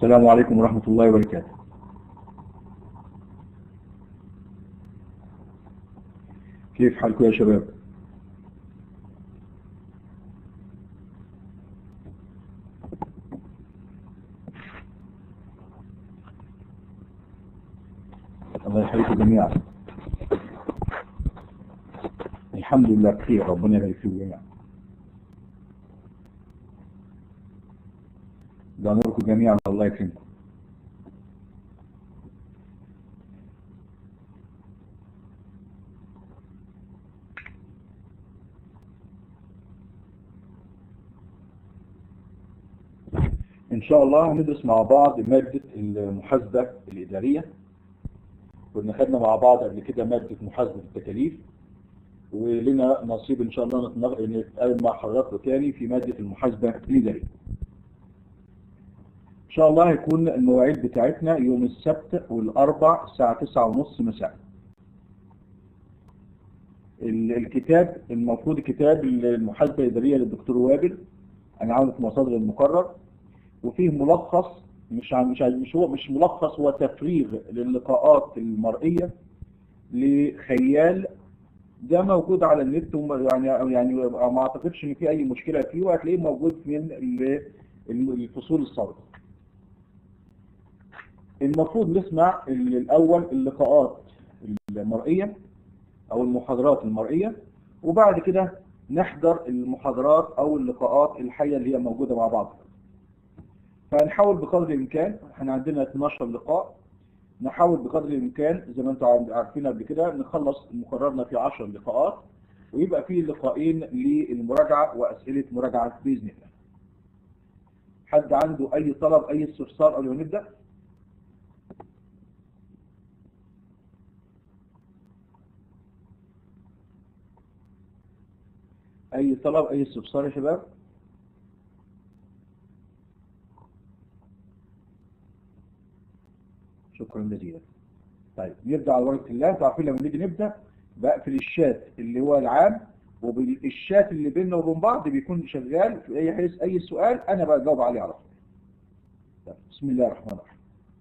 السلام عليكم ورحمة الله وبركاته كيف حالكم يا شباب الله يحييكم جميعا الحمد لله بخير ربنا يبارك فيكم جميعا ده نوركم جميعا الله يكرمكم ان شاء الله هندرس مع بعض مادة المحاسبة الإدارية كنا خدنا مع بعض قبل كده مادة محاسبة التكاليف ولنا نصيب ان شاء الله نتنغ- نتقابل مع حضراتكم تاني في مادة المحاسبة الإدارية ان شاء الله هيكون المواعيد بتاعتنا يوم السبت والاربع الساعة تسعة ونص مساء ال- الكتاب المفروض كتاب المحاسبة الإدارية للدكتور وابل انا عامل في مصادر المقرر وفيه ملخص مش عن- مش عن- مش هو مش ملخص هو تفريغ للقاءات المرئية لخيال ده موجود على النت وم- يعني يعني ما اعتقدش ان في اي مشكلة فيه وهتلاقيه موجود من ال- الفصول السابقة المفروض نسمع ال- الاول اللقاءات المرئية او المحاضرات المرئية وبعد كده نحضر المحاضرات او اللقاءات الحية اللي هي موجودة مع بعض فنحاول بقدر الامكان احنا عندنا 12 لقاء نحاول بقدر الامكان زي ما انتم عارفين قبل كده نخلص مقررنا في 10 لقاءات ويبقى في لقاءين للمراجعة واسئلة مراجعة باذن الله حد عنده اي طلب اي استفسار قبل ما نبدأ اي طلب اي استفسار يا شباب شكرا جزيلا طيب نبدا على ورقه الله انتوا عارفين لما نيجي نبدا بقفل الشات اللي هو العام وبالشات اللي بيننا وبين بعض بيكون شغال في اي حيث اي سؤال انا بجاوب عليه على طول طيب، بسم الله الرحمن الرحيم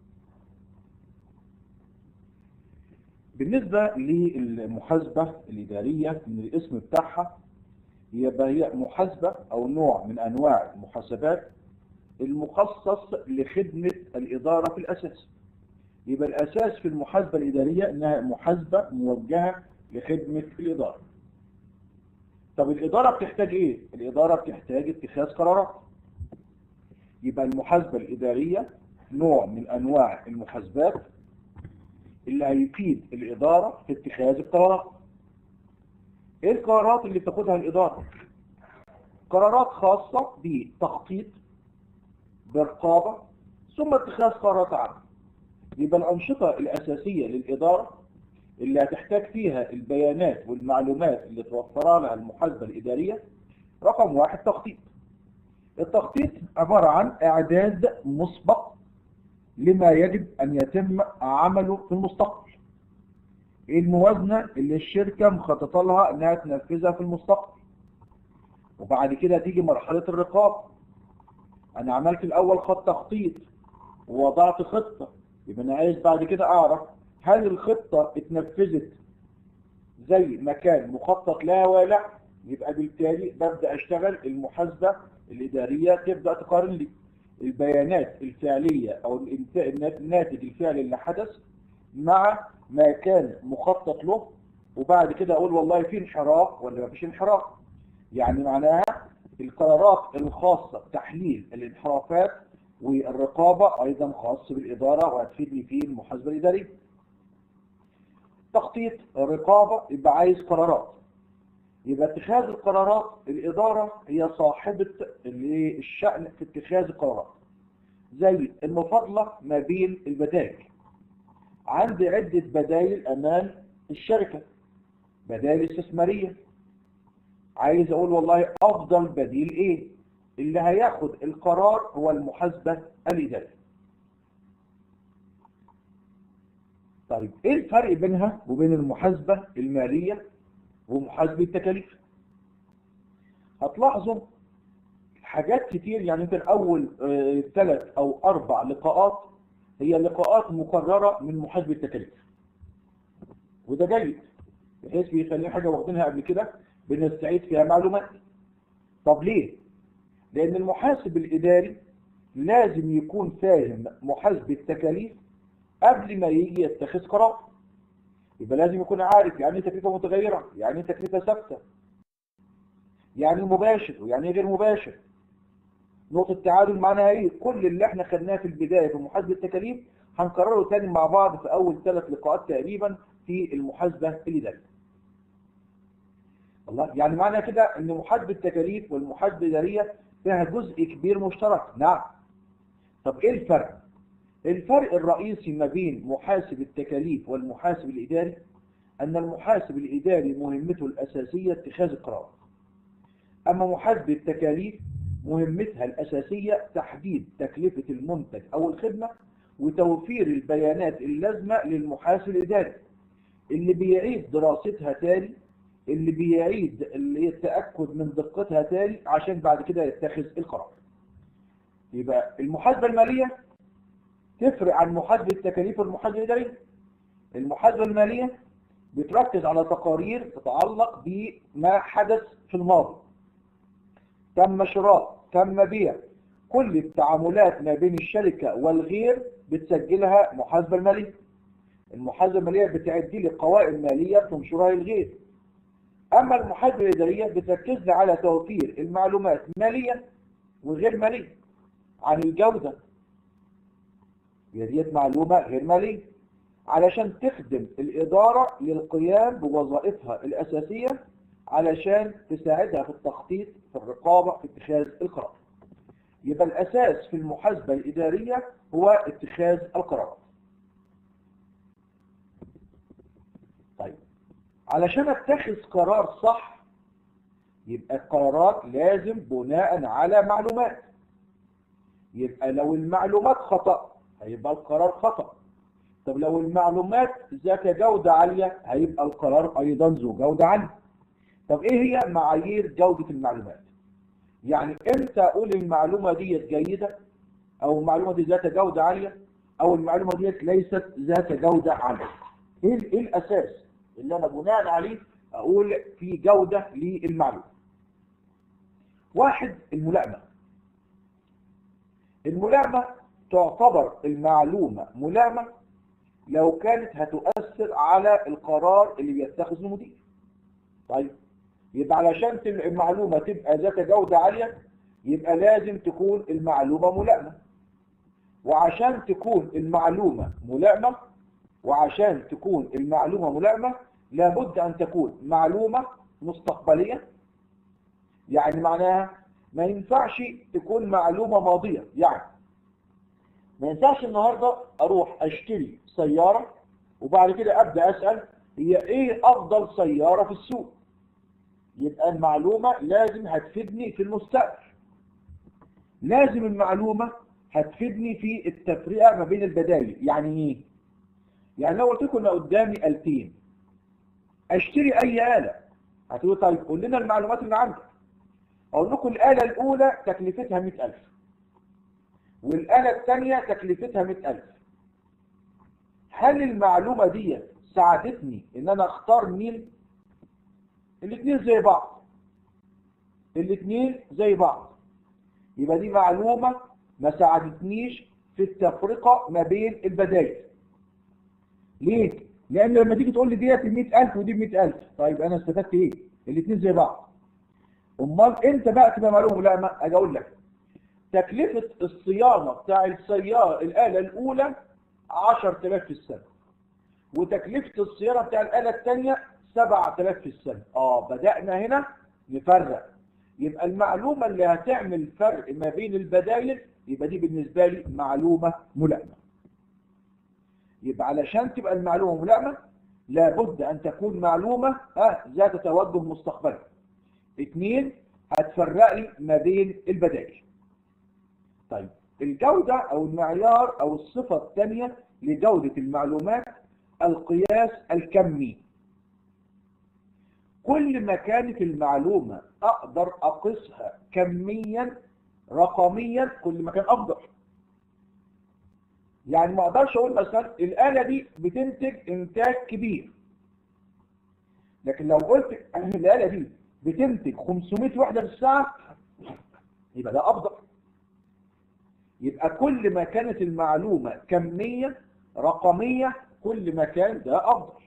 بالنسبه للمحاسبه الاداريه من الاسم بتاعها يبقى هي محاسبه او نوع من انواع المحاسبات المخصص لخدمه الاداره في الاساس يبقى الأساس في المحاسبة الإدارية إنها محاسبة موجهة لخدمة الإدارة طب الإدارة بتحتاج إيه؟ الإدارة بتحتاج اتخاذ قرارات يبقى المحاسبة الإدارية نوع من أنواع المحاسبات اللي هيفيد الإدارة في اتخاذ القرارات إيه القرارات اللي بتاخدها الإدارة؟ قرارات خاصة بتخطيط برقابة ثم اتخاذ قرارات عامة يبقى الأنشطة الأساسية للإدارة اللي هتحتاج فيها البيانات والمعلومات اللي توفرها لها المحاسبة الإدارية رقم واحد تخطيط التخطيط عبارة عن إعداد مسبق لما يجب أن يتم عمله في المستقبل إيه الموازنة اللي الشركة مخططة لها أنها تنفذها في المستقبل وبعد كده تيجي مرحلة الرقابة أنا عملت الأول خط تخطيط ووضعت خطة يبقى انا عايز بعد كده اعرف هل الخطة اتنفذت زي ما كان مخطط لها ولا لا يبقى بالتالي ببدأ اشتغل المحاسبة الادارية تبدأ تقارن لي البيانات الفعلية او الانت- الناتج الفعلي اللي حدث مع ما كان مخطط له وبعد كده اقول والله في انحراف ولا ما فيش انحراف يعني معناها القرارات الخاصة بتحليل الانحرافات والرقابة أيضا خاص بالإدارة وهتفيدني في المحاسبة الإدارية تخطيط الرقابة يبقى عايز قرارات يبقى اتخاذ القرارات الإدارة هي صاحبة اللي- الشأن في اتخاذ القرارات زي المفاضلة ما بين البدائل عندي عدة بدائل أمام الشركة بدائل استثمارية عايز أقول والله أفضل بديل إيه اللي هياخد القرار هو المحاسبة الإدارية طيب ايه الفرق بينها وبين المحاسبة المالية ومحاسبة التكاليف هتلاحظوا حاجات كتير يعني يمكن اول ثلاث او اربع لقاءات هي لقاءات مكررة من محاسبة التكاليف وده جيد بحيث بيخلي حاجة واخدينها قبل كده بنستعيد فيها معلومات طب ليه؟ لأن المحاسب الإداري لازم يكون فاهم محاسبة التكاليف قبل ما يجي يتخذ قرار يبقى لازم يكون عارف يعني ايه تكلفة متغيرة يعني ايه تكلفة ثابتة يعني مباشر ويعني غير مباشر نقطة تعادل معناها ايه كل اللي احنا خدناه في البداية في محاسبة التكاليف هنكرره تاني مع بعض في اول ثلاث لقاءات تقريبا في المحاسبة الإدارية الله يعني معنى كده ان محاسبة التكاليف والمحاسبة الإدارية فيها جزء كبير مشترك نعم طب ايه الفرق الفرق الرئيسي ما بين محاسب التكاليف والمحاسب الإداري أن المحاسب الإداري مهمته الأساسية اتخاذ القرار أما محاسبة التكاليف مهمتها الأساسية تحديد تكلفة المنتج أو الخدمة وتوفير البيانات اللازمة للمحاسب الإداري اللي بيعيد دراستها تاني اللي بيعيد اللي التأكد من دقتها تاني عشان بعد كده يتخذ القرار يبقى المحاسبة المالية تفرق عن محاسبة التكاليف والمحاسبة الإدارية المحاسبة المالية بتركز على تقارير تتعلق بما حدث في الماضي تم شراء تم بيع كل التعاملات ما بين الشركة والغير بتسجلها محاسبة المالية المحاسبة المالية بتعد لي قوائم مالية تنشرها للغير أما المحاسبة الإدارية بتركز لي على توفير المعلومات مالية وغير مالية عن الجودة ديت معلومة غير مالية علشان تخدم الإدارة للقيام بوظائفها الأساسية علشان تساعدها في التخطيط في الرقابة في اتخاذ القرار يبقى الأساس في المحاسبة الإدارية هو اتخاذ القرارات طيب علشان اتخذ قرار صح يبقى القرارات لازم بناء على معلومات يبقى لو المعلومات خطأ هيبقى القرار خطأ طب لو المعلومات ذات جودة عالية هيبقى القرار أيضا ذو جودة عالية طب إيه هي معايير جودة المعلومات يعني إمتى أقول المعلومة دي جيدة أو المعلومة دي ذات جودة عالية أو المعلومة دي ليست ذات جودة عالية إيه, إيه الأساس اللي أنا بناء عليه أقول في جودة للمعلومة واحد الملائمة الملائمة تعتبر المعلومة ملائمة لو كانت هتؤثر على القرار اللي بيتخذه المدير طيب يبقى علشان المعلومة تبقى ذات جودة عالية يبقى لازم تكون المعلومة ملائمة وعشان تكون المعلومة ملائمة وعشان تكون المعلومة ملائمة لابد أن تكون معلومة مستقبلية يعني معناها ما ينفعش تكون معلومة ماضية يعني ما ينفعش النهاردة أروح أشتري سيارة وبعد كده أبدأ أسأل هي إيه أفضل سيارة في السوق يبقى المعلومة لازم هتفيدني في المستقبل لازم المعلومة هتفيدني في التفرقة ما بين البدائل يعني إيه يعني لو قلت لكم قدامي آلتين أشتري أي آلة هتقولوا طيب قول لنا المعلومات اللي عندك أقول لكم الآلة الأولى تكلفتها 100000 والآلة الثانية تكلفتها 100000 هل المعلومة دي ساعدتني ان انا اختار مين الاثنين زي بعض الاثنين زي بعض يبقى دي معلومة ما ساعدتنيش في التفرقة ما بين البدائل ليه؟ لان لما تيجي تقول لي ديت ب 100000 ودي ب 100000 طيب انا استفدت ايه؟ الاثنين زي بعض امال انت بقى تبقى معلومة لا ما اجي اقول لك تكلفة الصيانة بتاع السيارة الآلة الأولى 10000 في السنة وتكلفة الصيانة بتاع الآلة الثانية 7000 في السنة اه بدأنا هنا نفرق يبقى المعلومة اللي هتعمل فرق ما بين البدائل يبقى دي بالنسبة لي معلومة ملائمة يبقى علشان تبقى المعلومة ملائمة لابد أن تكون معلومة آه ذات توجه مستقبلي اثنين هتفرق لي ما بين البدائل طيب الجودة أو المعيار أو الصفة الثانية لجودة المعلومات القياس الكمي كل ما كانت المعلومة أقدر أقيسها كميا رقميا كل ما كان افضل يعني ما اقدرش اقول مثلا الاله دي بتنتج انتاج كبير لكن لو قلت ان الاله دي بتنتج 500 وحده في الساعه يبقى ده افضل يبقى كل ما كانت المعلومه كميه رقميه كل ما كان ده افضل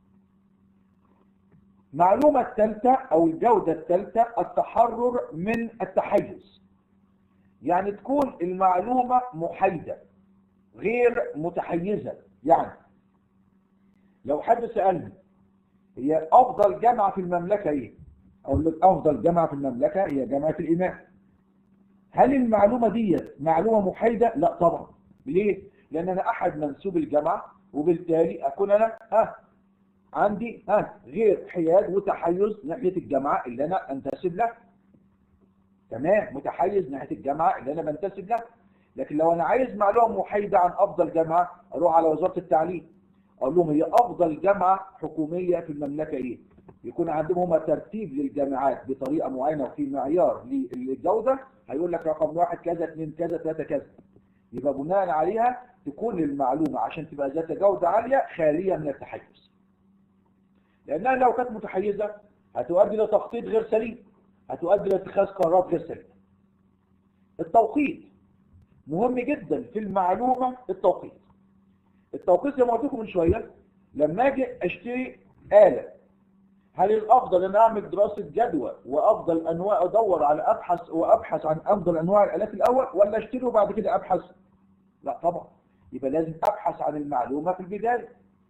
معلومة الثالثة أو الجودة الثالثة التحرر من التحيز يعني تكون المعلومة محايدة غير متحيزة يعني لو حد سألني هي أفضل جامعة في المملكة إيه؟ أقول لك أفضل جامعة في المملكة هي جامعة الإمام هل المعلومة دي معلومة محايدة؟ لا طبعا ليه؟ لأن أنا أحد منسوب الجامعة وبالتالي أكون أنا ها عندي ها غير حياد وتحيز ناحية الجامعة اللي أنا أنتسب لها تمام متحيز ناحية الجامعة اللي أنا بنتسب لها لكن لو أنا عايز معلومة محايدة عن أفضل جامعة أروح على وزارة التعليم أقول لهم هي أفضل جامعة حكومية في المملكة إيه يكون عندهم هما ترتيب للجامعات بطريقة معينة وفي معيار للجودة هيقول لك رقم واحد كذا اثنين كذا ثلاثة كذا يبقى بناء عليها تكون المعلومة عشان تبقى ذات جودة عالية خالية من التحيز لأنها لو كانت متحيزة هتؤدي إلى تخطيط غير سليم هتؤدي إلى اتخاذ قرارات غير سليمة التوقيت مهم جدا في المعلومة التوقيت التوقيت زي ما قلت لكم من شوية لما أجي أشتري آلة هل الأفضل أن أعمل دراسة جدوى وأفضل أنواع أدور على أبحث وأبحث عن أفضل أنواع الآلات الأول ولا أشتري وبعد كده أبحث لا طبعا يبقى لازم أبحث عن المعلومة في البداية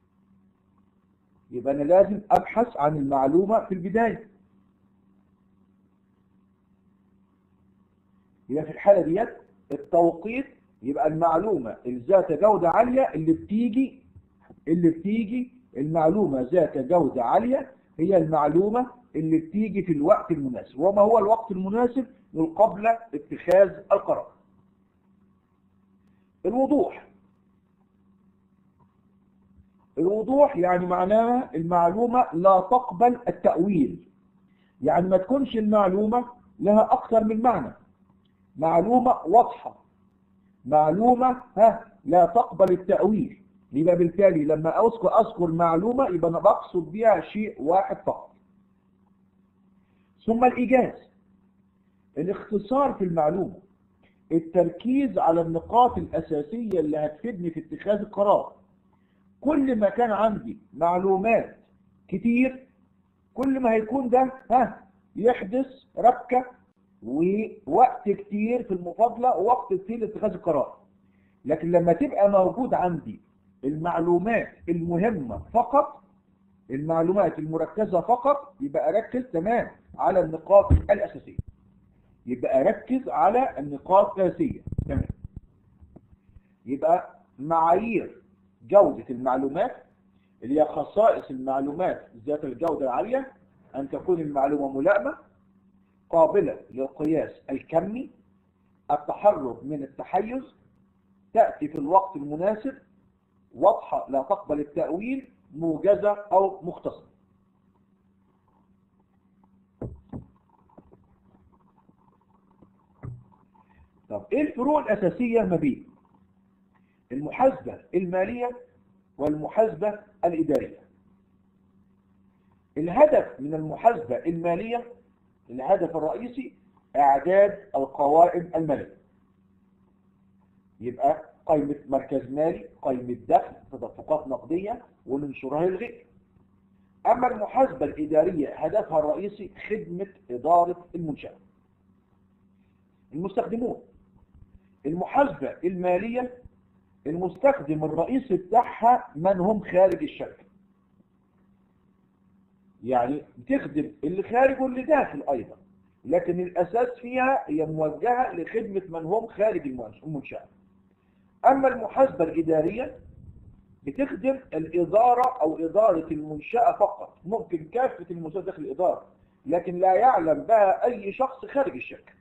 يبقى أنا لازم أبحث عن المعلومة في البداية يبقى في الحالة ديت التوقيت يبقى المعلومة ذات جودة عالية اللي بتيجي اللي بتيجي المعلومة ذات جودة عالية هي المعلومة اللي بتيجي في الوقت المناسب وما هو الوقت المناسب قبل اتخاذ القرار الوضوح الوضوح يعني معناها المعلومة لا تقبل التأويل يعني ما تكونش المعلومة لها أكثر من معنى معلومة واضحة معلومة ها لا تقبل التأويل يبقى بالتالي لما أذكر أذكر معلومة يبقى أنا بقصد بها شيء واحد فقط ثم الإيجاز الاختصار في المعلومة التركيز على النقاط الأساسية اللي هتفيدني في اتخاذ القرار كل ما كان عندي معلومات كتير كل ما هيكون ده ها يحدث ربكة ووقت كتير في المفاضلة ووقت كتير لاتخاذ القرار لكن لما تبقى موجود عندي المعلومات المهمة فقط المعلومات المركزة فقط يبقى أركز تمام على النقاط الأساسية يبقى أركز على النقاط الأساسية تمام يبقى معايير جودة المعلومات اللي هي خصائص المعلومات ذات الجودة العالية أن تكون المعلومة ملائمة قابلة للقياس الكمي التحرر من التحيز تأتي في الوقت المناسب واضحة لا تقبل التأويل موجزة أو مختصرة طب إيه الفروق الأساسية ما بين المحاسبة المالية والمحاسبة الإدارية الهدف من المحاسبة المالية الهدف الرئيسي إعداد القوائم المالية يبقى قائمة مركز مالي قائمة دخل تدفقات نقدية وننشرها للغير أما المحاسبة الإدارية هدفها الرئيسي خدمة إدارة المنشأة المستخدمون المحاسبة المالية المستخدم الرئيسي بتاعها من هم خارج الشركة يعني بتخدم اللي خارج واللي داخل أيضا لكن الأساس فيها هي موجهة لخدمة من هم خارج المنشأة أما المحاسبة الإدارية بتخدم الإدارة أو إدارة المنشأة فقط ممكن كافة المنشأة داخل الإدارة لكن لا يعلم بها أي شخص خارج الشركة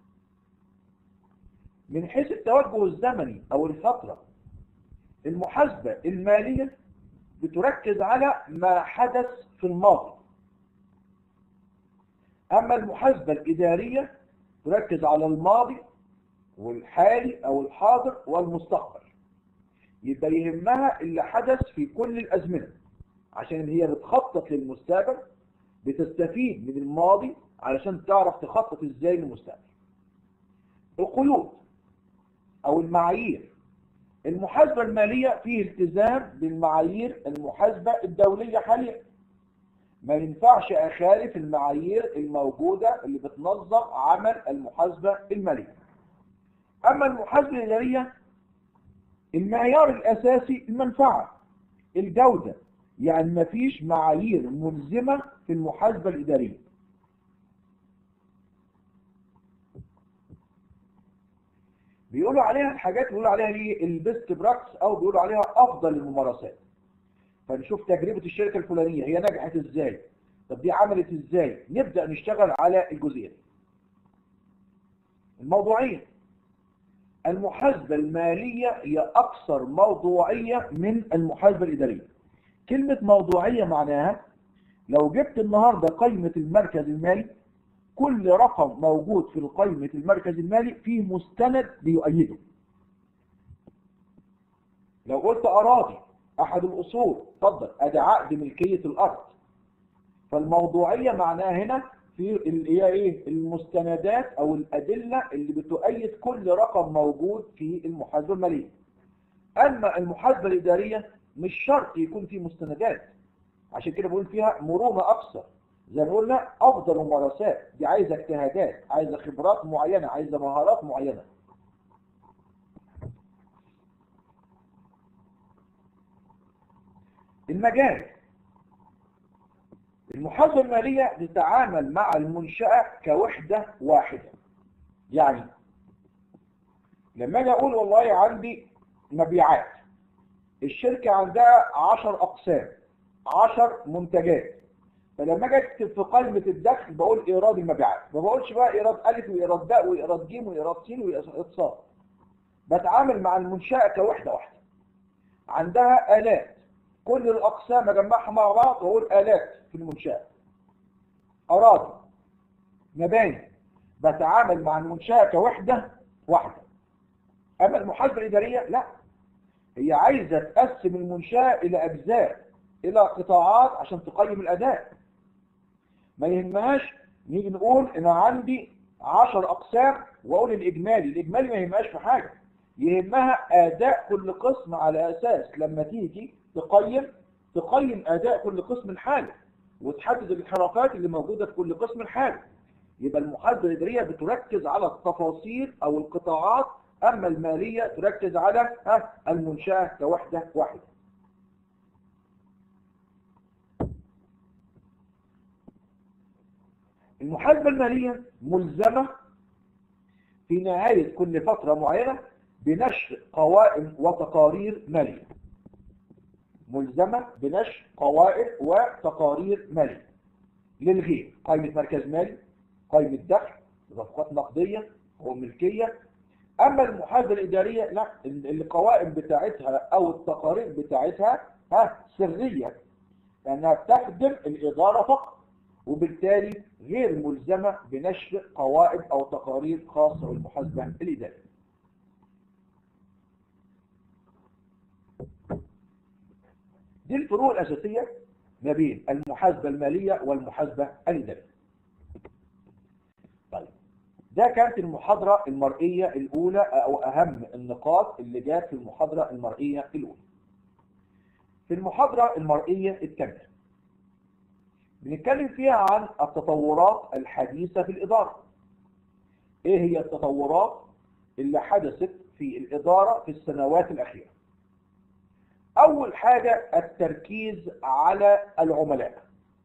من حيث التوجه الزمني أو الفترة المحاسبة المالية بتركز على ما حدث في الماضي أما المحاسبة الإدارية تركز على الماضي والحالي او الحاضر والمستقبل يبقى يهمها اللي حدث في كل الازمنه عشان هي بتخطط للمستقبل بتستفيد من الماضي علشان تعرف تخطط ازاي للمستقبل القيود او المعايير المحاسبة المالية فيه التزام بالمعايير المحاسبة الدولية حاليا ما ينفعش اخالف المعايير الموجودة اللي بتنظم عمل المحاسبة المالية اما المحاسبة الادارية المعيار الاساسي المنفعة الجودة يعني مفيش معايير ملزمة في المحاسبة الادارية بيقولوا عليها الحاجات بيقولوا عليها دي البيست براكتس او بيقولوا عليها افضل الممارسات فنشوف تجربة الشركة الفلانية هي نجحت ازاي طب دي عملت ازاي نبدأ نشتغل على الجزئية دي الموضوعية المحاسبة المالية هي أكثر موضوعية من المحاسبة الإدارية كلمة موضوعية معناها لو جبت النهاردة قائمة المركز المالي كل رقم موجود في قائمة المركز المالي فيه مستند بيؤيده لو قلت أراضي أحد الأصول اتفضل أدي عقد ملكية الأرض فالموضوعية معناها هنا في اللي هي ايه المستندات او الادله اللي بتؤيد كل رقم موجود في المحاسبه الماليه اما المحاسبه الاداريه مش شرط يكون في مستندات عشان كده بقول فيها مرونه اكثر زي ما قلنا افضل ممارسات دي عايزه اجتهادات عايزه خبرات معينه عايزه مهارات معينه المجال المحاسبة المالية تتعامل مع المنشأة كوحدة واحدة يعني لما اجي اقول والله عندي مبيعات الشركة عندها عشر اقسام عشر منتجات فلما اجي اكتب في قائمة الدخل بقول ايراد المبيعات ما بقولش بقى ايراد الف وايراد باء وايراد ج وايراد س وايراد ص بتعامل مع المنشأة كوحدة واحدة عندها آلات كل الأقسام أجمعها مع بعض وأقول آلات في المنشأة أراضي مباني بتعامل مع المنشأة كوحدة واحدة أما المحاسبة الإدارية لا هي عايزة تقسم المنشأة إلى أجزاء إلى قطاعات عشان تقيم الأداء ما يهمهاش نيجي نقول أنا عندي عشر أقسام وأقول الإجمالي الإجمالي ما يهمهاش في حاجة يهمها أداء كل قسم على أساس لما تيجي تقيم تقيم أداء كل قسم الحالي وتحدد الانحرافات اللي موجودة في كل قسم الحالي يبقى المحاسبة الإدارية بتركز على التفاصيل أو القطاعات أما المالية تركز على المنشأة كوحدة واحدة المحاسبة المالية ملزمة في نهاية كل فترة معينة بنشر قوائم وتقارير مالية ملزمة بنشر قوائم وتقارير مالية للغير قائمة مركز مالي قائمة دخل صفقات نقدية وملكية أما المحاسبة الإدارية لا القوائم بتاعتها أو التقارير بتاعتها ها سرية لأنها بتخدم الإدارة فقط وبالتالي غير ملزمة بنشر قوائم أو تقارير خاصة بالمحاسبة الإدارية دي الفروق الأساسية ما بين المحاسبة المالية والمحاسبة الإدارية طيب ده كانت المحاضرة المرئية الأولى أو أهم النقاط اللي جات في المحاضرة المرئية الأولى في المحاضرة المرئية الثانية بنتكلم فيها عن التطورات الحديثة في الإدارة إيه هي التطورات اللي حدثت في الإدارة في السنوات الأخيرة أول حاجة التركيز على العملاء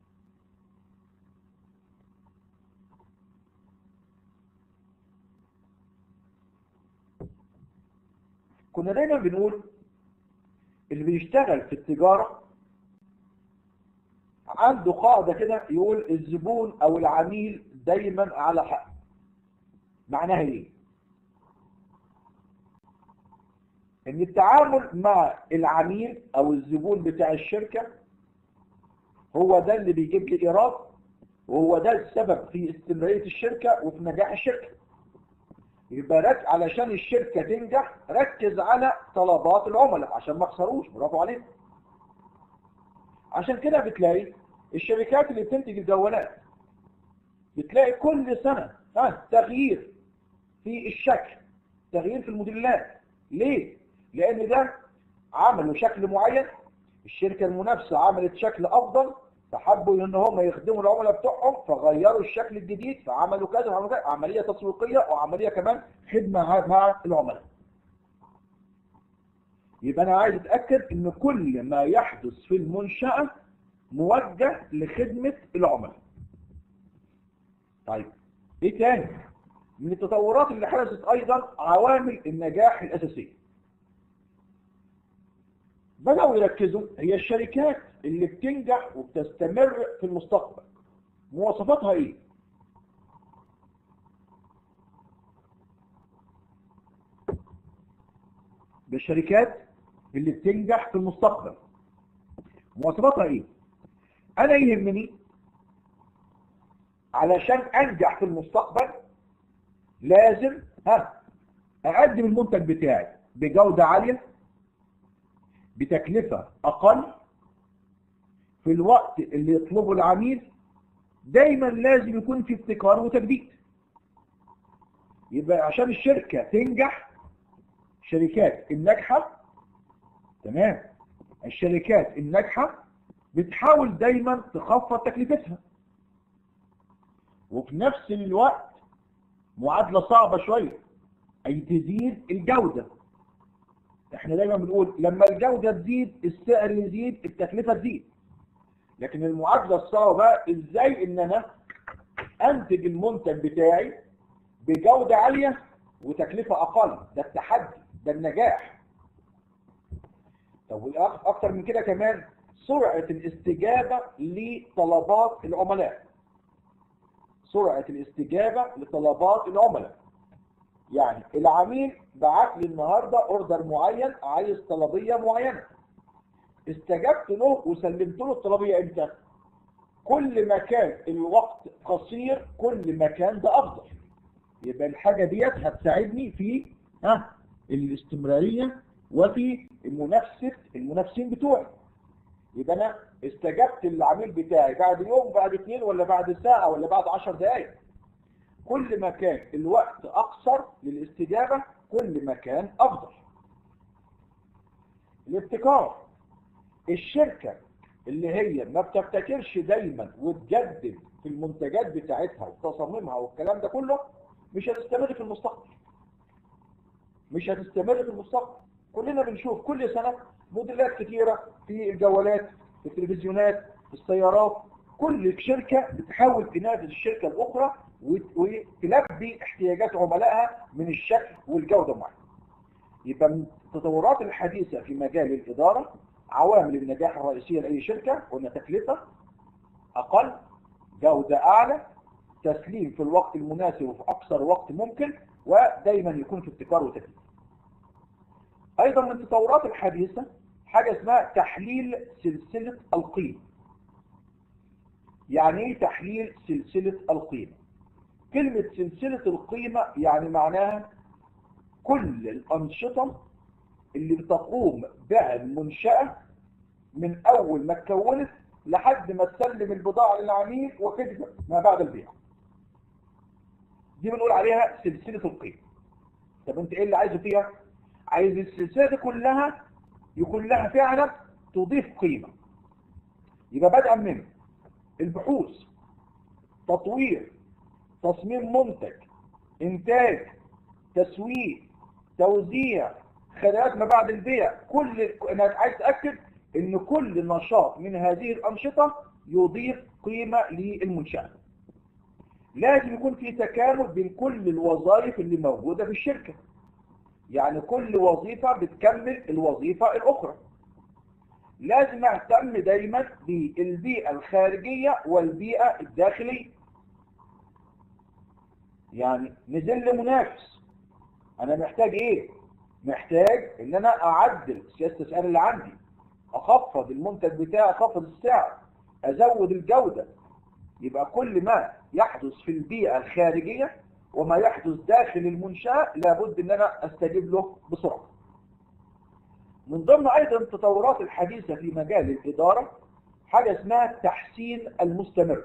كنا دايما بنقول اللي بيشتغل في التجارة عنده قاعدة كده يقول الزبون أو العميل دايما على حق معناها ايه؟ ان التعامل مع العميل او الزبون بتاع الشركة هو ده اللي بيجيب لي ايراد وهو ده السبب في استمرارية الشركة وفي نجاح الشركة يبقى رك علشان الشركة تنجح ركز على طلبات العملاء عشان ما يخسروش برافو عليك عشان كده بتلاقي الشركات اللي بتنتج الجوالات بتلاقي كل سنة ها تغيير في الشكل تغيير في الموديلات ليه؟ لأن ده عملوا شكل معين الشركة المنافسة عملت شكل أفضل فحبوا ان هم يخدموا العملاء بتوعهم فغيروا الشكل الجديد فعملوا كذا وعملوا كذا عملية تسويقية وعملية كمان خدمة مع العملاء يبقى انا عايز اتأكد ان كل ما يحدث في المنشأة موجه لخدمة العملاء طيب ايه تاني من التطورات اللي حدثت ايضا عوامل النجاح الاساسية بدأوا يركزوا هي الشركات اللي بتنجح وبتستمر في المستقبل مواصفاتها ايه بالشركات اللي بتنجح في المستقبل مواصفاتها ايه انا يهمني علشان انجح في المستقبل لازم ها اقدم المنتج بتاعي بجودة عالية بتكلفة اقل في الوقت اللي يطلبه العميل دايما لازم يكون في ابتكار وتجديد يبقى عشان الشركة تنجح الشركات الناجحة تمام الشركات الناجحة بتحاول دايما تخفض تكلفتها وفي نفس الوقت معادلة صعبة شوية أي تزيد الجودة احنا دايما بنقول لما الجودة تزيد السعر يزيد التكلفة تزيد لكن المعادلة الصعبة ازاي ان انا انتج المنتج بتاعي بجودة عالية وتكلفة اقل ده التحدي ده النجاح طب اكتر من كده كمان سرعة الاستجابة لطلبات العملاء سرعة الاستجابة لطلبات العملاء يعني العميل بعت لي النهاردة اوردر معين عايز طلبية معينة استجبت له وسلمت له الطلبية امتى كل ما كان الوقت قصير كل ما كان ده افضل يبقى الحاجة ديت هتساعدني في ها الاستمرارية وفي منافسة المنافسين بتوعي يبقى انا استجبت للعميل بتاعي بعد يوم بعد اثنين ولا بعد ساعة ولا بعد عشر دقايق كل ما كان الوقت اقصر للاستجابة كل ما كان افضل الابتكار الشركة اللي هي ما بتبتكرش دايما وتجدد في المنتجات بتاعتها وتصميمها والكلام ده كله مش هتستمر في المستقبل مش هتستمر في المستقبل كلنا بنشوف كل سنة موديلات كتيرة في الجوالات في التلفزيونات في السيارات كل شركة بتحاول تنافس الشركة الأخرى وتلبي احتياجات عملائها من الشكل والجودة معها يبقى من التطورات الحديثة في مجال الإدارة عوامل النجاح الرئيسية لأي شركة قلنا تكلفة أقل جودة أعلى تسليم في الوقت المناسب وفي أقصر وقت ممكن ودايما يكون في ابتكار وتجديد أيضا من التطورات الحديثة حاجة اسمها تحليل سلسلة القيمة يعني ايه تحليل سلسلة القيمة كلمة سلسلة القيمة يعني معناها كل الأنشطة اللي بتقوم بها المنشأة من أول ما اتكونت لحد ما تسلم البضاعة للعميل وخدمة ما بعد البيع دي بنقول عليها سلسلة القيمة طب انت ايه اللي عايزه فيها عايز السلسلة دي كلها يكون لها فعلا تضيف قيمة يبقى بدءا من البحوث تطوير تصميم منتج انتاج تسويق توزيع خدمات ما بعد البيع كل انا عايز اتاكد ان كل نشاط من هذه الانشطه يضيف قيمه للمنشاه لازم يكون في تكامل بين كل الوظائف اللي موجوده في الشركه يعني كل وظيفه بتكمل الوظيفه الاخرى لازم اهتم دايما بالبيئه الخارجيه والبيئه الداخليه يعني نزل منافس انا محتاج ايه محتاج ان انا اعدل سياسه السعر اللي عندي اخفض المنتج بتاعي اخفض السعر ازود الجوده يبقى كل ما يحدث في البيئه الخارجيه وما يحدث داخل المنشأة لابد ان انا استجيب له بسرعة من ضمن ايضا التطورات الحديثة في مجال الادارة حاجة اسمها التحسين المستمر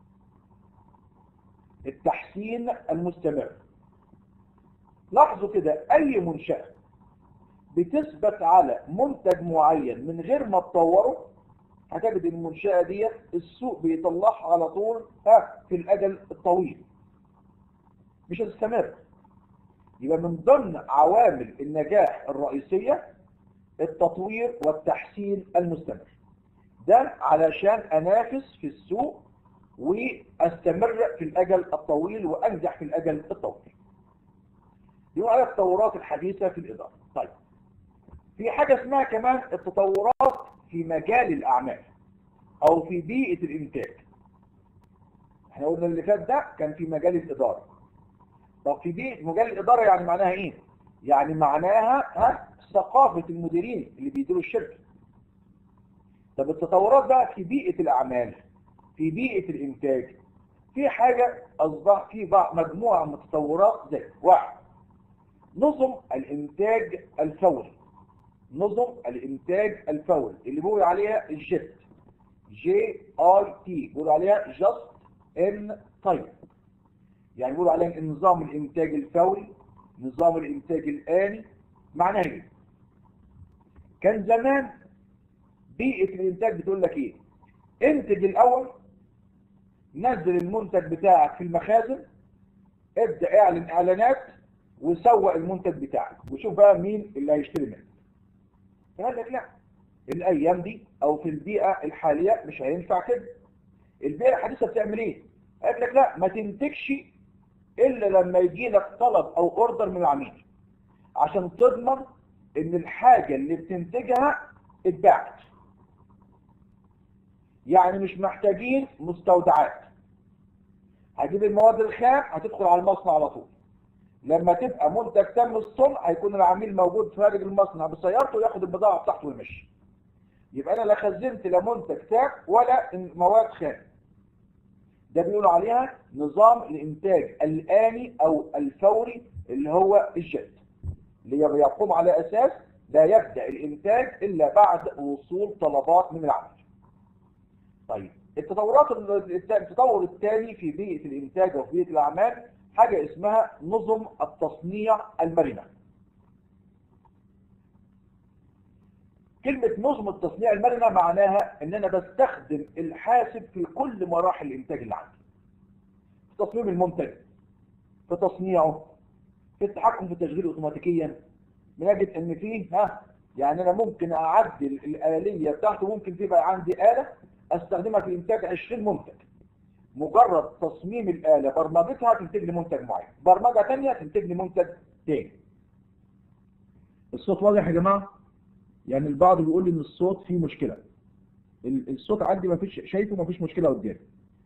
التحسين المستمر لاحظوا كده اي منشأة بتثبت على منتج معين من غير ما تطوره هتجد المنشأة دي السوق بيطلعها على طول ها في الأجل الطويل مش هتستمر يبقى من ضمن عوامل النجاح الرئيسية التطوير والتحسين المستمر ده علشان أنافس في السوق واستمر في الأجل الطويل وأنجح في الأجل الطويل دي على التطورات الحديثة في الإدارة طيب في حاجة اسمها كمان التطورات في مجال الأعمال أو في بيئة الإنتاج احنا قلنا اللي فات ده كان في مجال الإدارة طب في بيئة مجال الإدارة يعني معناها إيه؟ يعني معناها ها ثقافة المديرين اللي بيديروا الشركة طب التطورات بقى في بيئة الأعمال في بيئة الإنتاج في حاجة أصبح في بعض مجموعة من التطورات زي واحد نظم الإنتاج الفوري نظم الإنتاج الفوري اللي بيقول عليها الجيت جي اي تي بيقول عليها جاست ان تايم يعني بيقولوا عليها نظام الإنتاج الفوري نظام الإنتاج الآني معناها ايه؟ كان زمان بيئة الإنتاج بتقول لك ايه؟ انتج الأول نزل المنتج بتاعك في المخازن ابدأ اعلن اعلانات وسوق المنتج بتاعك وشوف بقى مين اللي هيشتري منك فقال لك لا الايام دي او في البيئة الحالية مش هينفع كده البيئة الحديثة بتعمل ايه قال لك لا ما تنتجش الا لما يجي لك طلب او اوردر من العميل عشان تضمن ان الحاجة اللي بتنتجها اتباعت يعني مش محتاجين مستودعات هجيب المواد الخام هتدخل على المصنع على طول لما تبقى منتج تم الصنع هيكون العميل موجود خارج المصنع بسيارته وياخد البضاعه بتاعته ويمشي يبقى انا لا خزنت لا منتج تام ولا مواد خام ده بيقولوا عليها نظام الانتاج الاني او الفوري اللي هو الجد اللي يقوم على اساس لا يبدا الانتاج الا بعد وصول طلبات من العميل طيب التطورات التطور الثاني في بيئه الانتاج وفي بيئه الاعمال حاجة اسمها نظم التصنيع المرنة كلمة نظم التصنيع المرنة معناها ان انا بستخدم الحاسب في كل مراحل الانتاج اللي عندي في تصميم المنتج في تصنيعه في التحكم في التشغيل اوتوماتيكيا بنجد ان فيه ها يعني انا ممكن اعدل الآلية بتاعته ممكن تبقى عندي آلة استخدمها في انتاج 20 منتج مجرد تصميم الآلة برمجتها تنتج لي منتج معين برمجة تانية تنتج لي منتج تاني الصوت واضح يا جماعة يعني البعض بيقول لي ان الصوت فيه مشكلة الصوت عندي ما فيش شايفه ما فيش مشكلة قدامي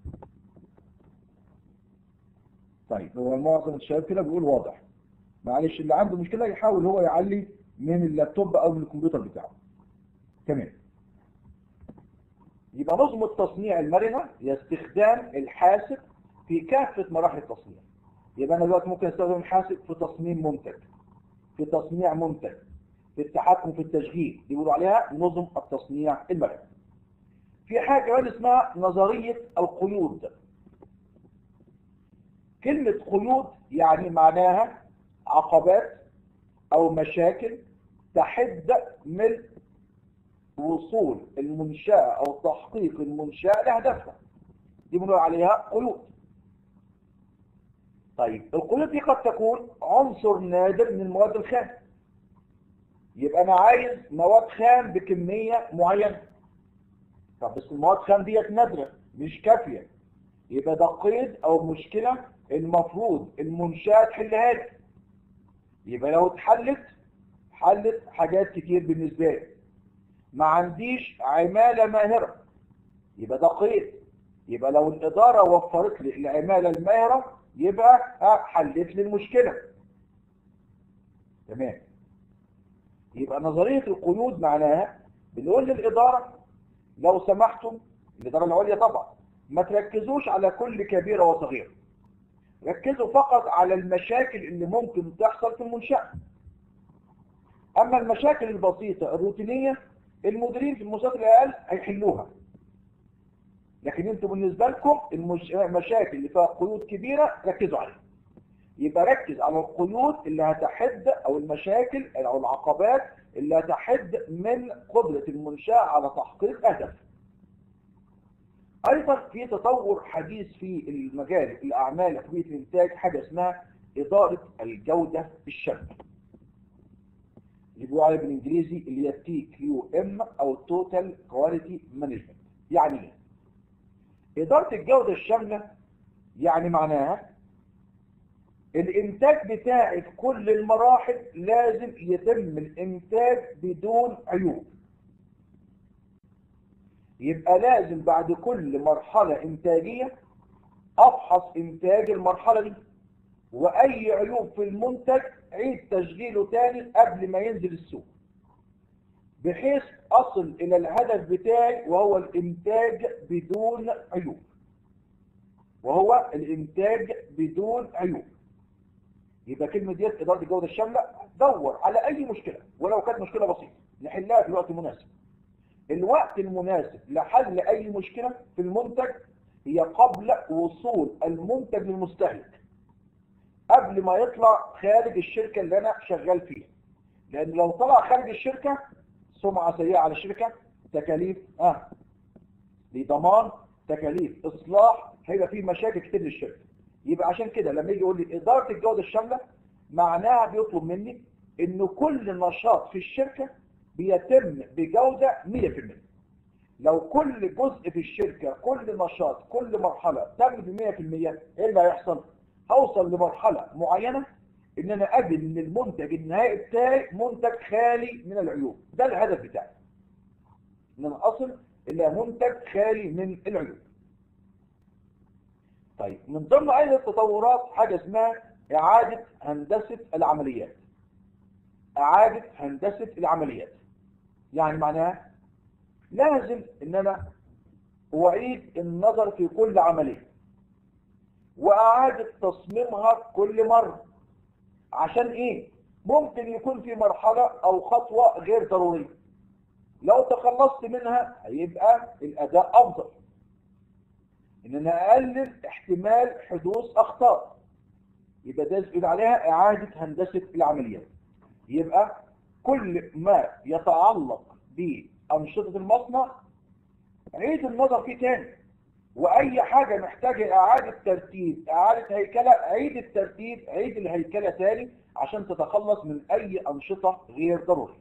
طيب هو معظم الشباب كده بيقول واضح معلش اللي عنده مشكلة يحاول هو يعلي من اللابتوب او من الكمبيوتر بتاعه تمام يبقى نظم التصنيع المرنة هي استخدام الحاسب في كافة مراحل التصنيع يبقى أنا دلوقتي ممكن استخدم الحاسب في تصميم منتج في تصنيع منتج في التحكم في التشغيل دي بيقولوا عليها نظم التصنيع المرن في حاجة كمان اسمها نظرية القيود كلمة قيود يعني معناها عقبات أو مشاكل تحد من وصول المنشأة أو تحقيق المنشأة لهدفها دي بنقول عليها قيود طيب القيود دي قد تكون عنصر نادر من المواد الخام يبقى أنا عايز مواد خام بكمية معينة طب بس المواد خام ديت نادرة مش كافية يبقى ده قيد أو مشكلة المفروض المنشأة تحلها لي يبقى لو اتحلت حلت حاجات كتير بالنسبة لي ما عنديش عمالة ماهرة يبقى ده قيد يبقى لو الإدارة وفرت لي العمالة الماهرة يبقى حلت لي المشكلة تمام يبقى نظرية القيود معناها بنقول للإدارة لو سمحتم الإدارة العليا طبعا ما تركزوش على كل كبيرة وصغيرة ركزوا فقط على المشاكل اللي ممكن تحصل في المنشأة أما المشاكل البسيطة الروتينية المديرين في المستويات الأقل هيحلوها لكن انتوا بالنسبة لكم المشاكل اللي فيها قيود كبيرة ركزوا عليها يبقى ركز على القيود اللي هتحد او المشاكل او العقبات اللي هتحد من قدرة المنشأة على تحقيق اهداف ايضا في تطور حديث في المجال الاعمال وحبية الانتاج حاجة اسمها ادارة الجودة الشاملة اللي بيقولوا عليها بالانجليزي اللي هي تي كيو ام او توتال كواليتي مانجمنت يعني ايه ادارة الجودة الشاملة يعني معناها الانتاج بتاعي في كل المراحل لازم يتم الانتاج بدون عيوب يبقى لازم بعد كل مرحلة انتاجية افحص انتاج المرحلة دي واي عيوب في المنتج عيد تشغيله تاني قبل ما ينزل السوق بحيث اصل الى الهدف بتاعي وهو الانتاج بدون عيوب وهو الانتاج بدون عيوب يبقى كلمة ديت إدارة الجودة الشاملة دور على أي مشكلة ولو كانت مشكلة بسيطة نحلها في الوقت المناسب الوقت المناسب لحل أي مشكلة في المنتج هي قبل وصول المنتج للمستهلك قبل ما يطلع خارج الشركة اللي أنا شغال فيها لأن لو طلع خارج الشركة سمعة سيئة على الشركة تكاليف آه لضمان تكاليف إصلاح هيبقى فيه مشاكل كتير للشركة يبقى عشان كده لما يجي يقول لي إدارة الجودة الشاملة معناها بيطلب مني إن كل نشاط في الشركة بيتم بجودة 100% لو كل جزء في الشركة كل نشاط كل مرحلة تم ب 100% ايه اللي هيحصل؟ هوصل لمرحلة معينة ان انا اجد ان المنتج النهائي بتاعي منتج خالي من العيوب ده الهدف بتاعي ان انا اصل الى منتج خالي من العيوب طيب من ضمن ايضا التطورات حاجة اسمها اعادة هندسة العمليات اعادة هندسة العمليات يعني معناها لازم ان انا اعيد النظر في كل عملية واعادة تصميمها كل مرة عشان ايه ممكن يكون في مرحلة او خطوة غير ضرورية لو تخلصت منها هيبقى الاداء افضل ان انا اقلل احتمال حدوث اخطاء يبقى ده يقول عليها اعادة هندسة العمليات يبقى كل ما يتعلق بأنشطة المصنع عيد النظر فيه تاني واي حاجة محتاجة اعادة ترتيب اعادة هيكلة عيد الترتيب عيد الهيكلة تاني عشان تتخلص من اي انشطة غير ضرورية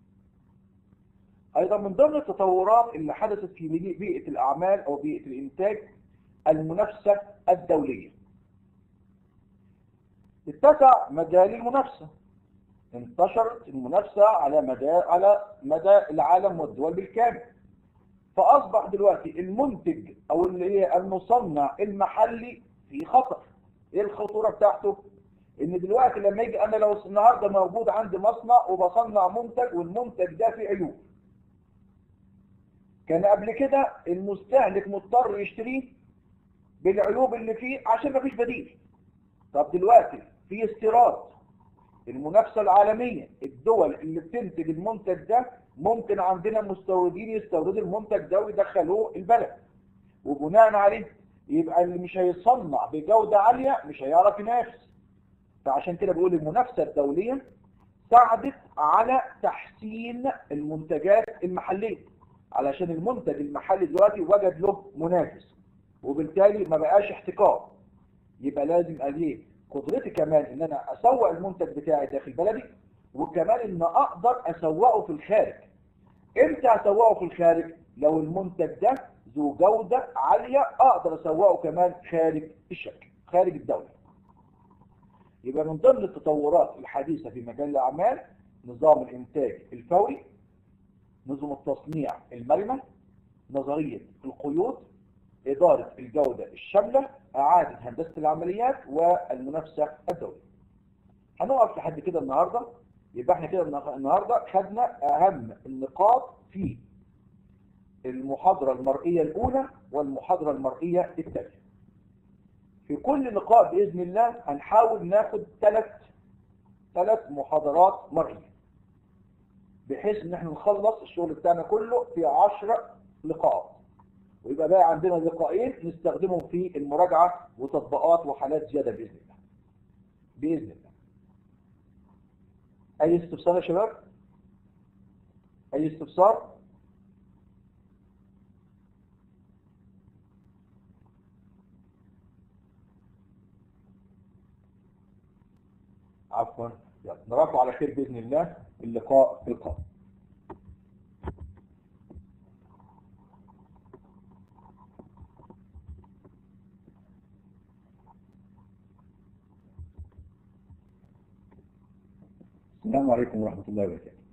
ايضا من ضمن التطورات اللي حدثت في بيئة الاعمال او بيئة الانتاج المنافسة الدولية اتسع مجال المنافسة انتشرت المنافسة على مدى على مدى العالم والدول بالكامل فأصبح دلوقتي المنتج أو اللي هي المصنع المحلي في خطر إيه الخطورة بتاعته؟ إن دلوقتي لما يجي أنا لو النهاردة موجود عندي مصنع وبصنع منتج والمنتج ده فيه عيوب كان قبل كده المستهلك مضطر يشتريه بالعيوب اللي فيه عشان مفيش بديل طب دلوقتي في استيراد المنافسة العالمية الدول اللي بتنتج المنتج ده ممكن عندنا مستوردين يستوردوا المنتج ده ويدخلوه البلد وبناء عليه يبقى اللي مش هيصنع بجودة عالية مش هيعرف ينافس فعشان كده بقول المنافسة الدولية ساعدت على تحسين المنتجات المحلية علشان المنتج المحلي دلوقتي وجد له منافس وبالتالي ما بقاش احتكار يبقى لازم عليه قدرتي كمان ان انا اسوق المنتج بتاعي داخل بلدي وكمان ان اقدر اسوقه في الخارج امتى اسوقه في الخارج لو المنتج ده ذو جودة عالية اقدر اسوقه كمان خارج الشركة خارج الدولة يبقى من ضمن التطورات الحديثة في مجال الاعمال نظام الانتاج الفوري نظم التصنيع المرنة نظرية القيود إدارة الجودة الشاملة إعادة هندسة العمليات والمنافسة الدولية هنقف لحد كده النهاردة يبقى احنا كده النهاردة خدنا أهم النقاط في المحاضرة المرئية الأولى والمحاضرة المرئية الثانية في كل لقاء بإذن الله هنحاول ناخد ثلاث ثلاث محاضرات مرئية بحيث ان احنا نخلص الشغل بتاعنا كله في عشر لقاءات ويبقى بقى عندنا لقاءين نستخدمهم في المراجعة وتطبيقات وحالات زيادة بإذن الله بإذن الله أي استفسار يا شباب؟ أي استفسار؟ عفوا يلا نراكم على خير بإذن الله اللقاء في القادم السلام عليكم ورحمة الله وبركاته